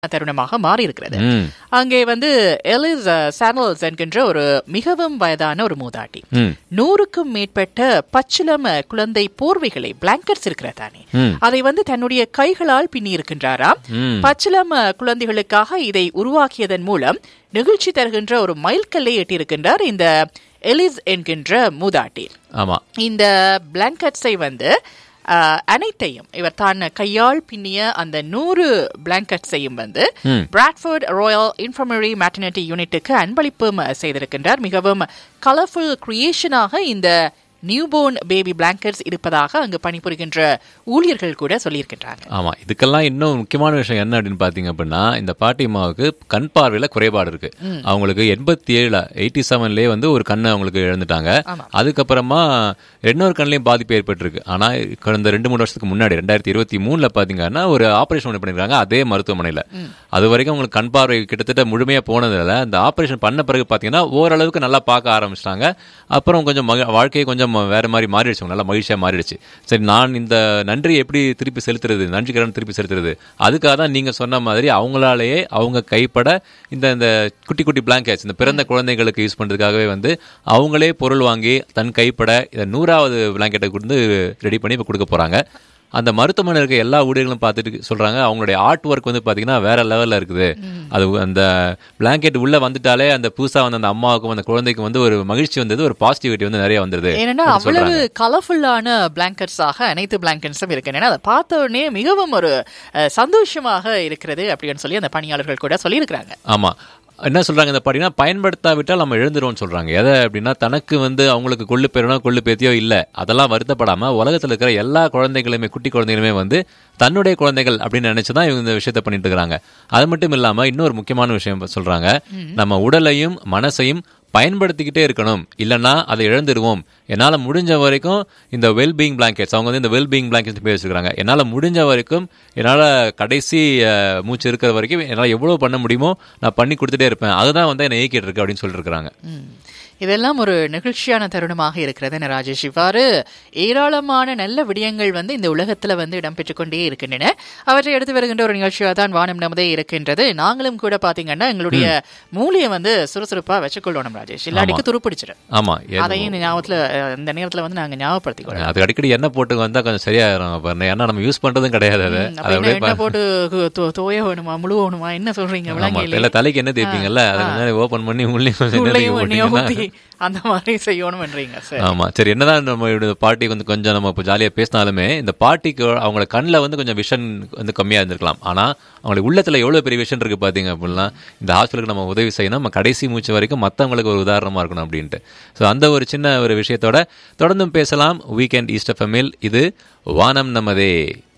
தருணமாக மாறி இருக்கிறது ம். அங்கே வந்து எலிஸ் சானல்ஸ் என்கின்ற ஒரு மிகவும் வயதான ஒரு மூதாட்டி ம். நூறுக்கும் மேற்பட்ட பச்சிலம் குழந்தை போர்வைகளை பிளாங்கெட்ஸ் இருக்கிற தானே ம். அதை வந்து தன்னுடைய கைகளால் பின்னி இருக்கின்றாராம் ம். பச்சிலம் குழந்தைகளுக்காக இதை உருவாக்கியதன் மூலம் நிகழ்ச்சி தருகின்ற ஒரு மைல்கல்லை எட்டியிருக்கின்றார் இந்த எலிஸ் என்கின்ற மூதாட்டி ஆமா இந்த பிளாங்கெட்ஸை வந்து அஹ், அனைத்தையும் இவர் தான் கையால் பின்னிய அந்த நூறு பிளாங்கெட்ஸையும் வந்து ம். பிராட்ஃபோர்ட் ராயல் இன்ஃபர்மரி மேட்டர்னிட்டி யூனிட்டுக்கு அன்பளிப்பும் செய்திருக்கின்றார் மிகவும் கலர்ஃபுல் கிரியேஷனாக இந்த நியூபோர்ன் பேபி பிளாங்கெட்ஸ் இருப்பதாக அங்கு பணிபுரிகின்ற ஊழியர்கள் கூட சொல்லியிருக்கின்றாங்க ஆமா இதுக்கெல்லாம் இன்னும் முக்கியமான விஷயம் என்ன அப்படின்னு பாத்தீங்க அப்படின்னா இந்த பாட்டிமாவுக்கு கண் பார்வையில குறைபாடு இருக்கு அவங்களுக்கு எண்பத்தி ஏழுல எயிட்டி செவன்லயே வந்து ஒரு கண்ணை அவங்களுக்கு இழந்துட்டாங்க ஆமா. அதுக்கப்புறமா இன்னொரு கண்ணிலையும் பாதிப்பு ஏற்பட்டிருக்கு ஆனா கடந்த ரெண்டு மூணு வருஷத்துக்கு முன்னாடி ரெண்டாயிரத்தி இருபத்தி மூணுல பாத்தீங்கன்னா ஒரு ஆபரேஷன் ஒன்று பண்ணிருக்காங்க அதே மருத்துவமனையில அது வரைக்கும் அவங்களுக்கு கண் பார்வை கிட்டத்தட்ட முழுமையா போனதுல அந்த ஆபரேஷன் பண்ண பிறகு பாத்தீங்கன்னா ஓரளவுக்கு நல்லா பார்க்க ஆரம்பிச்சிட்டாங்க அப்புறம் கொஞ்சம் மக- வாழ்க்கையை கொஞ்சம் வேற மாதிரி மாறிடுச்சு அவங்க நல்லா மகிழ்ச்சியா மாறிடுச்சு சரி நான் இந்த நன்றி எப்படி திருப்பி செலுத்துறது நன்றி கடன் திருப்பி செலுத்துறது அதுக்காக தான் நீங்க சொன்ன மாதிரி அவங்களாலேயே அவங்க கைப்பட இந்த இந்த குட்டி குட்டி பிளாங்கெட்ஸ் இந்த பிறந்த குழந்தைகளுக்கு யூஸ் பண்றதுக்காகவே வந்து அவங்களே பொருள் வாங்கி தன் கைப்பட இந்த நூறாவது பிளாங்கெட்டை வந்து ரெடி பண்ணி இப்போ கொடுக்க போறாங்க அந்த மருத்துவமனையில் இருக்க எல்லா ஊழியர்களும் பார்த்துட்டு சொல்றாங்க அவங்களுடைய ஆர்ட் ஒர்க் வந்து பாத்தீங்கன்னா வேற லெவல்ல இருக்குது அது அந்த பிளாங்கெட் உள்ள வந்துட்டாலே அந்த புதுசா வந்த அந்த அம்மாவுக்கும் அந்த குழந்தைக்கும் வந்து ஒரு மகிழ்ச்சி வந்தது ஒரு பாசிட்டிவிட்டி வந்து நிறைய வந்தது ஏன்னா அப்படின்னு அவ்வளவு சொல்றாங்க. கலர்ஃபுல்லான பிளாங்கெட்ஸாக அனைத்து பிளாங்கெட்ஸும் இருக்கு ஏன்னா அதை பார்த்த உடனே மிகவும் ஒரு அஹ், சந்தோஷமாக இருக்கிறது அப்படின்னு சொல்லி அந்த பணியாளர்கள் கூட சொல்லியிருக்கிறாங்க ஆமா என்ன சொல்றாங்க இந்த பாத்தீங்கன்னா பயன்படுத்தாவிட்டால் நம்ம எழுந்துருவோம்னு சொல்றாங்க எதை அப்படின்னா தனக்கு வந்து அவங்களுக்கு கொள்ளு பேரனோ கொள்ளு பேத்தியோ இல்ல அதெல்லாம் வருத்தப்படாம உலகத்துல இருக்கிற எல்லா குழந்தைகளுமே குட்டி குழந்தைகளுமே வந்து தன்னுடைய குழந்தைகள் அப்படின்னு நினைச்சுதான் இவங்க இந்த விஷயத்த பண்ணிட்டு இருக்காங்க அது மட்டும் இல்லாம இன்னொரு முக்கியமான விஷயம் சொல்றாங்க நம்ம உடலையும் மனசையும் பயன்படுத்திக்கிட்டே இருக்கணும் இல்லைன்னா அதை இழந்துருவோம் என்னால் முடிஞ்ச வரைக்கும் இந்த வெல்பீயிங் பிளாங்கெட்ஸ் அவங்க வந்து இந்த வெல்பீயிங் பிளாங்கெட்ஸ் பேர் வச்சிருக்காங்க என்னால் முடிஞ்ச வரைக்கும் என்னால் கடைசி அஹ், மூச்சு இருக்கிற வரைக்கும் என்னால் எவ்வளோ பண்ண முடியுமோ நான் பண்ணி கொடுத்துட்டே இருப்பேன் அதுதான் வந்து என்னை இயக்கிட்டு இருக்கு அப்படின்னு சொல்லிட்டு இருக்காங்க ம். இதெல்லாம் ஒரு நிகழ்ச்சியான தருணமாக இருக்கிறது என்ன ராஜேஷ் இவ்வாறு ஏராளமான நல்ல விடயங்கள் வந்து இந்த உலகத்துல வந்து இடம்பெற்றுக் கொண்டே இருக்கின்றன அவற்றை எடுத்து வருகின்ற ஒரு நிகழ்ச்சியாக தான் வானம் நமதே இருக்கின்றது நாங்களும் கூட பாத்தீங்கன்னா எங்களுடைய மூளையை வந்து சுறுசுறுப்பா வச்சுக்கொள்ளணும் ராஜேஷ் இல்லாட்டிக்கு துருப்பிடிச்சிடும் ஆமா ஏ- அதையும் இந்த ஞாபகத்துல அஹ், இந்த நேரத்துல வந்து நாங்க ஞாபகப்படுத்திக்கொள்ளணும் அது அடிக்கடி எண்ணெய் போட்டு வந்தா கொஞ்சம் சரியாயிரும் பாருங்க ஏன்னா நம்ம யூஸ் பண்றதும் கிடையாது அது ம், அப்ப அது என்ன அப்படியே என்ன போட்டு கு- தோ- தோய வேணுமா முழுவணுமா என்ன சொல்றீங்க ஆமா விளங்கி இல்ல தலைக்கு என்ன தேய்ப்பீங்கல்ல அதை ஓபன் பண்ணி உள்ளே கொஞ்சம் எண்ணெய் உள்ளேயும் தூக்கி எண்ணெயை போட்டீங்கன்னா ஊத்தி அந்த மாதிரி செய்யணும்ன்றீங்க சரி ஆமா சரி என்னதான் நம்ம இப்படி பாட்டி வந்து கொஞ்சம் நம்ம இப்போ ஜாலியா பேசினாலுமே இந்த பாட்டிக்கு அவங்கள கண்ணில் வந்து கொஞ்சம் விஷன் வந்து கம்மியா இருந்திருக்கலாம் ஆனா அவங்களுக்கு உள்ளத்துல எவ்வளவு பெரிய விஷன் இருக்கு பாத்தீங்க அப்படின்னா இந்த ஹாஸ்பிட்டலுக்கு நம்ம உதவி செய்யணும் நம்ம கடைசி மூச்சு வரைக்கும் மத்தவங்களுக்கு ஒரு உதாரணமா இருக்கணும் அப்படின்ட்டு ஸோ அந்த ஒரு சின்ன ஒரு விஷயத்தோட தொடர்ந்தும் பேசலாம் வீக்கெண்ட் ஈஸ்ட் எஃப்எம்மில் இது வானம் நமதே